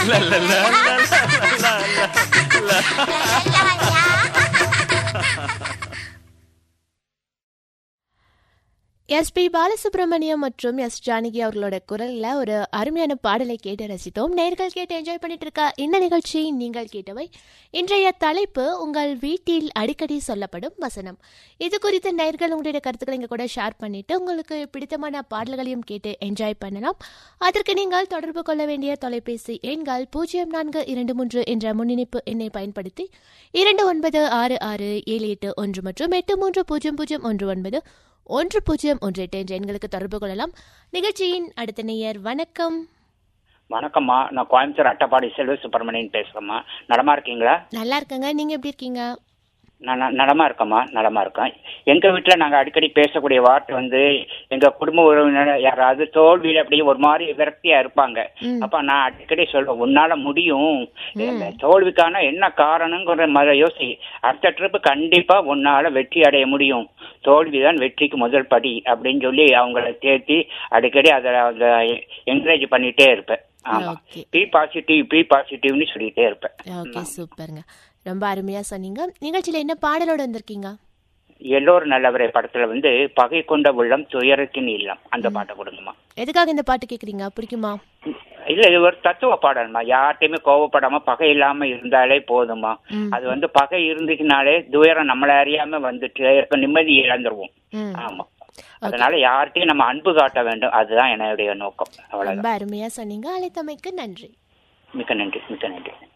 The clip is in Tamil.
எஸ்பி பாலசுப்ரமணியம் மற்றும் எஸ் ஜானகி அவர்களோட குரல்ல ஒரு அருமையான பாடலை கேட்டு ரசித்தோம் நேர்கள் கேட்டு என்ஜாய் பண்ணிட்டு இருக்க இந்த நிகழ்ச்சி நீங்கள் கேட்டவை இன்றைய தலைப்பு உங்கள் வீட்டில் அடிக்கடி சொல்லப்படும் வசனம் இது குறித்து நேர்கள் உங்களுடைய கருத்துக்களை இங்க கூட ஷேர் பண்ணிட்டு உங்களுக்கு பிடித்தமான பாடல்களையும் கேட்டு என்ஜாய் பண்ணலாம் அதற்கு நீங்கள் தொடர்பு கொள்ள வேண்டிய தொலைபேசி எண்கள் பூஜ்ஜியம் நான்கு இரண்டு மூன்று என்ற முன்னிணைப்பு எண்ணை பயன்படுத்தி இரண்டு ஒன்பது ஆறு ஆறு ஏழு எட்டு ஒன்று மற்றும் எட்டு மூன்று பூஜ்ஜியம் பூஜ்ஜியம் ஒன்று ஒன்பது ஒன்று பூஜ்ஜியம் ஒன்று எட்டு என்ற எண்களுக்கு தொடர்பு கொள்ளலாம் நிகழ்ச்சியின் அடுத்த நேயர் வணக்கம் வணக்கம்மா நான் கோயம்புத்தூர் அட்டப்பாடி செல்வ சுப்பிரமணியன் பேசுறேம்மா நலமா இருக்கீங்களா நல்லா இருக்கங்க நீங்க எப்படி இருக்கீங்க நான் ந- நலமா இருக்கேம்மா நலமா இருக்கேன் எங்க வீட்டுல நாங்க அடிக்கடி பேசக்கூடிய வார்த்தை வந்து எங்க குடும்ப உறவினர் யாராவது தோல்வியில அப்படியே ஒரு மாதிரி விரக்தியா இருப்பாங்க ம். அப்ப நான் அடிக்கடி சொல்லுவேன் உன்னால முடியும் இந்த தோல்விக்கான என்ன காரணங்கிற மாதிரி யோசி அடுத்த ட்ரிப் கண்டிப்பா உன்னால வெற்றி அடைய முடியும் தோல்விதான் வெற்றிக்கு முதல் படி அப்படின்னு சொல்லி அவங்கள தேத்தி அடிக்கடி அதை என்கரேஜ் பண்ணிட்டே இருப்பேன் ஆமா ஓகே பி பாசிட்டிவ் பி பாசிட்டிவ்னு சொல்லிட்டே இருப்பேன் ஓகே சூப்பருங்க ரொம்ப அருமையா சொன்னீங்க நிகழ்ச்சியில என்ன பாடலோட வந்திருக்கீங்க எல்லோரும் நல்லவரே படத்துல வந்து பகை கொண்ட உள்ளம் துயரத்தின் இல்லம் அந்த பாட்டை கொடுங்கம்மா எதுக்காக இந்த பாட்டு கேக்குறீங்க பிடிக்குமா இல்ல இது ஒரு தத்துவ பாடல்மா யார்கிட்டயுமே கோவப்படாம பகை இல்லாம இருந்தாலே போதுமா ம். அது வந்து பகை இருந்துச்சுனாலே துயரம் நம்மள அறியாம வந்துட்டு இருக்க நிம்மதி இழந்துருவோம் ம் ஆமா அதனால யார்கிட்டயும் நம்ம அன்பு காட்ட வேண்டும் அதுதான் என்னுடைய நோக்கம் அவ்வளவுதான் ரொம்ப அருமையா சொன்னீங்க அழைத்தமைக்கு நன்றி மிக்க நன்றி மிக்க நன்றி